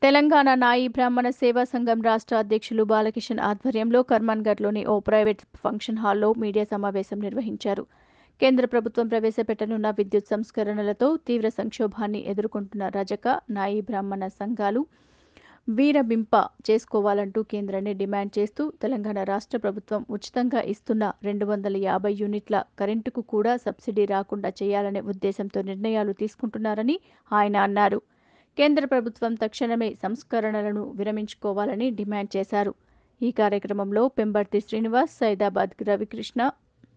తెలంగాణ నాయి బ్రాహ్మణ సేవా సంఘం రాష్ట్ర అధ్యక్షులు బాలకిషన్ ఆధ్వర్యంలో కర్మన్ఘడ్లోని ఓ ప్రైవేట్ ఫంక్షన్ హాల్లో మీడియా సమావేశం నిర్వహించారు కేంద్ర ప్రభుత్వం ప్రవేశపెట్టనున్న విద్యుత్ సంస్కరణలతో తీవ్ర సంక్షోభాన్ని ఎదుర్కొంటున్న రజక నాయి బ్రాహ్మణ సంఘాలు వీరబింప చేసుకోవాలంటూ కేంద్రాన్ని డిమాండ్ చేస్తూ తెలంగాణ రాష్ట్ర ప్రభుత్వం ఉచితంగా ఇస్తున్న రెండు వందల యాభై యూనిట్ల కరెంటుకు కూడా సబ్సిడీ రాకుండా చేయాలనే ఉద్దేశంతో నిర్ణయాలు తీసుకుంటున్నారని ఆయన అన్నారు కేంద్ర ప్రభుత్వం తక్షణమే సంస్కరణలను విరమించుకోవాలని డిమాండ్ చేశారు ఈ కార్యక్రమంలో పెంబర్తి శ్రీనివాస్ సైదాబాద్ రవికృష్ణ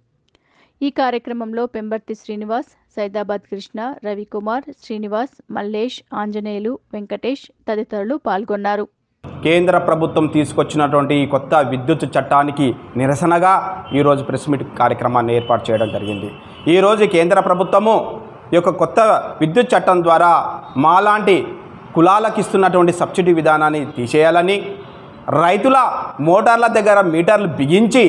ఈ కార్యక్రమంలో పెంబర్తి శ్రీనివాస్ సైదాబాద్ కృష్ణ రవికుమార్ శ్రీనివాస్ మల్లేష్ ఆంజనేయులు వెంకటేష్ తదితరులు పాల్గొన్నారు కేంద్ర ప్రభుత్వం తీసుకొచ్చినటువంటి ఈ కొత్త విద్యుత్ చట్టానికి నిరసనగా ఈరోజు ప్రెస్ మీట్ కార్యక్రమాన్ని ఏర్పాటు చేయడం జరిగింది ఈరోజు కేంద్ర ప్రభుత్వము ఈ యొక్క కొత్త విద్యుత్ చట్టం ద్వారా మాలాంటి కులాలకు ఇస్తున్నటువంటి సబ్సిడీ విధానాన్ని తీసేయాలని రైతుల మోటార్ల దగ్గర మీటర్లు బిగించి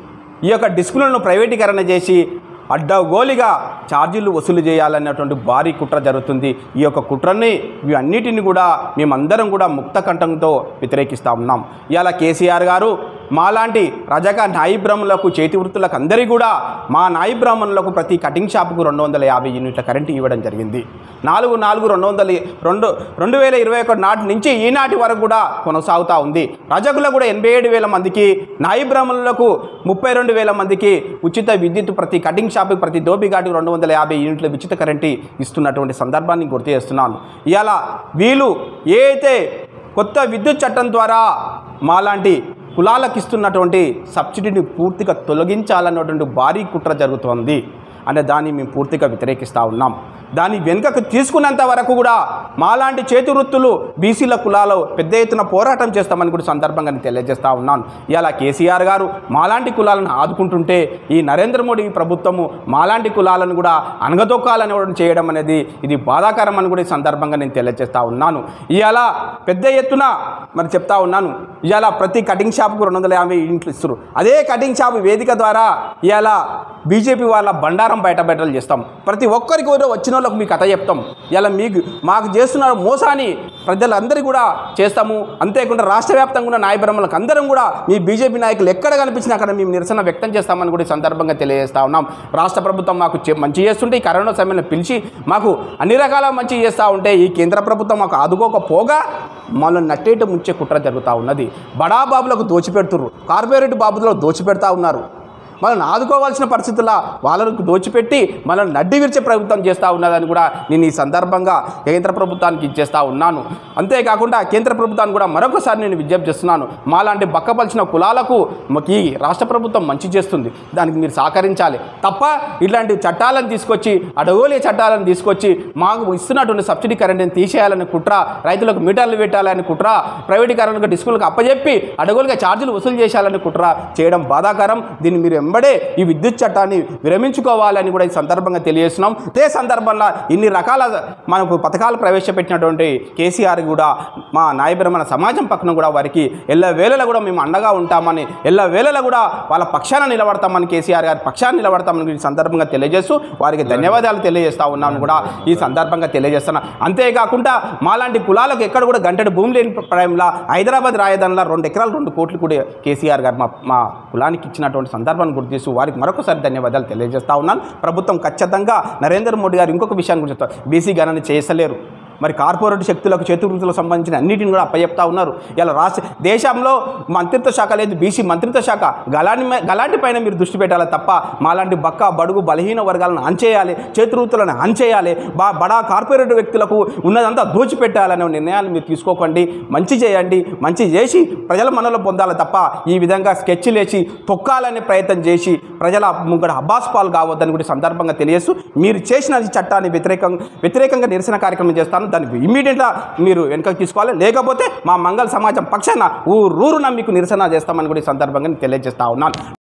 ఈ యొక్క డిస్కులను ప్రైవేటీకరణ చేసి అడ్డగోలిగా ఛార్జీలు వసూలు చేయాలన్నటువంటి భారీ కుట్ర జరుగుతుంది ఈ యొక్క కుట్రని ఇవన్నిటిని కూడా మేమందరం కూడా ముక్త కంఠంతో వ్యతిరేకిస్తూ ఉన్నాం ఇవాళ కేసీఆర్ గారు మాలాంటి రజక నాయి బ్రాహ్మణులకు చేతి వృత్తులకు అందరికీ కూడా మా నాయి బ్రాహ్మణులకు ప్రతి కటింగ్ షాపుకు రెండు వందల యాభై యూనిట్ల కరెంటు ఇవ్వడం జరిగింది నాలుగు నాలుగు రెండు వందల రెండు రెండు వేల ఇరవై ఒకటి నాటి నుంచి ఈనాటి వరకు కూడా కొనసాగుతూ ఉంది రజకులకు కూడా ఎనభై ఏడు వేల మందికి నాయి బ్రాహ్మణులకు ముప్పై రెండు వేల మందికి ఉచిత విద్యుత్ ప్రతి కటింగ్ షాపుకి ప్రతి దోపిఘాటుకు రెండు వందల యాభై యూనిట్ల ఉచిత కరెంటు ఇస్తున్నటువంటి సందర్భాన్ని గుర్తు చేస్తున్నాను ఇవాళ వీళ్ళు ఏ అయితే కొత్త విద్యుత్ చట్టం ద్వారా మాలాంటి కులాలకు ఇస్తున్నటువంటి సబ్సిడీని పూర్తిగా తొలగించాలన్నటువంటి భారీ కుట్ర జరుగుతోంది అనే దాన్ని మేము పూర్తిగా వ్యతిరేకిస్తూ ఉన్నాం దాన్ని వెనుకకు తీసుకున్నంత వరకు కూడా మాలాంటి చేతి వృత్తులు బీసీల కులాలు పెద్ద ఎత్తున పోరాటం చేస్తామని కూడా సందర్భంగా నేను తెలియజేస్తా ఉన్నాను ఇలా కేసీఆర్ గారు మాలాంటి కులాలను ఆదుకుంటుంటే ఈ నరేంద్ర మోడీ ప్రభుత్వము మాలాంటి కులాలను కూడా అనగదొక్కాలని చేయడం అనేది ఇది బాధాకరం అని కూడా ఈ సందర్భంగా నేను తెలియజేస్తా ఉన్నాను ఇవాళ పెద్ద ఎత్తున మరి చెప్తా ఉన్నాను ఇవాళ ప్రతి కటింగ్ షాప్కు రెండు వందల యాభై ఇంట్లు ఇస్తారు అదే కటింగ్ షాప్ వేదిక ద్వారా ఇవాళ బీజేపీ వాళ్ళ బండారం బయటబెట్టలు చేస్తాం ప్రతి ఒక్కరికి కూడా వచ్చిన వాళ్ళకు మీ కథ చెప్తాం ఇలా మీకు మాకు చేస్తున్న మోసాన్ని ప్రజలందరికీ కూడా చేస్తాము అంతేకాకుండా రాష్ట్ర వ్యాప్తంగా ఉన్న నాయ బ్రహ్మలకు అందరం కూడా మీ బీజేపీ నాయకులు ఎక్కడ కనిపించినా అక్కడ మేము నిరసన వ్యక్తం చేస్తామని కూడా ఈ సందర్భంగా తెలియజేస్తా ఉన్నాం రాష్ట్ర ప్రభుత్వం మాకు చె- మంచి చేస్తుంటే ఈ కరోనా సమయంలో పిలిచి మాకు అన్ని రకాల మంచి చేస్తూ ఉంటే ఈ కేంద్ర ప్రభుత్వం మాకు ఆదుకోకపోగా మనల్ని నట్టేట ముంచే కుట్ర జరుగుతూ ఉన్నది బడా బాబులకు దోచిపెడుతుర్రు కార్పొరేట్ బాబులో దోచిపెడతా ఉన్నారు మనల్ని ఆదుకోవాల్సిన పరిస్థితుల్లో వాళ్ళకు దోచిపెట్టి మనల్ని నడ్డి విరిచే ప్రభుత్వం చేస్తూ ఉన్నదని కూడా నేను ఈ సందర్భంగా కేంద్ర ప్రభుత్వానికి ఇచ్చేస్తూ ఉన్నాను అంతేకాకుండా కేంద్ర ప్రభుత్వాన్ని కూడా మరొకసారి నేను విజ్ఞప్తి చేస్తున్నాను మాలాంటి బక్కపలిచిన కులాలకు మాకు ఈ రాష్ట్ర ప్రభుత్వం మంచి చేస్తుంది దానికి మీరు సహకరించాలి తప్ప ఇట్లాంటి చట్టాలను తీసుకొచ్చి అడగోలే చట్టాలను తీసుకొచ్చి మాకు ఇస్తున్నటువంటి సబ్సిడీ కరెంట్ని తీసేయాలని కుట్ర రైతులకు మీటర్లు పెట్టాలని కుట్ర ప్రైవేటీకరణకు డిస్కులకు అప్పచెప్పి అడగోలుగా ఛార్జీలు వసూలు చేయాలని కుట్ర చేయడం బాధాకరం దీన్ని మీరు వెంబడే ఈ విద్యుత్ చట్టాన్ని విరమించుకోవాలని కూడా ఈ సందర్భంగా తెలియజేస్తున్నాం అదే సందర్భంలో ఇన్ని రకాల మనకు పథకాలు ప్రవేశపెట్టినటువంటి కేసీఆర్ కూడా మా నాయబ్రహ్మణ సమాజం పక్కన కూడా వారికి ఎల్ల వేళలో కూడా మేము అండగా ఉంటామని ఎల్ల వేళలో కూడా వాళ్ళ పక్షాన నిలబడతామని కేసీఆర్ గారి పక్షాన నిలబడతామని ఈ సందర్భంగా తెలియజేస్తూ వారికి ధన్యవాదాలు తెలియజేస్తా ఉన్నాను కూడా ఈ సందర్భంగా తెలియజేస్తున్నా అంతేకాకుండా మాలాంటి కులాలకు ఎక్కడ కూడా గంటడి భూమి లేని టైంలో హైదరాబాద్ రాజధానిలో రెండు ఎకరాలు రెండు కోట్లు కూడా కేసీఆర్ గారు మా మా కులానికి ఇచ్చినటువంటి సందర్భాన్ని గుర్తు చేస్తూ వారికి మరొకసారి ధన్యవాదాలు తెలియజేస్తా ఉన్నాను ప్రభుత్వం ఖచ్చితంగా నరేంద్ర మోడీ గారు ఇంకొక విషయాన్ని గురించి చెప్తారు బీసీ గణన చేసలేరు మరి కార్పొరేట్ శక్తులకు చేతివృత్తులకు సంబంధించిన అన్నిటిని కూడా అప్పచెప్తా ఉన్నారు ఇలా రాష్ట్ర దేశంలో మంత్రిత్వ శాఖ లేదు బీసీ మంత్రిత్వ శాఖ గలాంటి గలాంటి పైన మీరు దృష్టి పెట్టాలి తప్ప మాలాంటి బక్క బడుగు బలహీన వర్గాలను అంచేయాలి చేతివృత్తులను అంచేయాలి బా బడా కార్పొరేట్ వ్యక్తులకు ఉన్నదంతా దోచిపెట్టాలనే నిర్ణయాలు మీరు తీసుకోకండి మంచి చేయండి మంచి చేసి ప్రజల మనలో పొందాలి తప్ప ఈ విధంగా స్కెచ్లు వేసి తొక్కాలనే ప్రయత్నం చేసి ప్రజల ముంగడ అబ్బాస్ పాలు కావద్దని కూడా ఈ సందర్భంగా తెలియజేస్తూ మీరు చేసిన ఈ చట్టాన్ని వ్యతిరేకంగా వ్యతిరేకంగా నిరసన కార్యక్రమం చేస్తాను దానికి ఇమీడియట్గా మీరు వెనుకకు తీసుకోవాలి లేకపోతే మా మంగళ సమాజం పక్షాన ఊరూరున మీకు నిరసన చేస్తామని కూడా ఈ సందర్భంగా నేను తెలియజేస్తా ఉన్నాను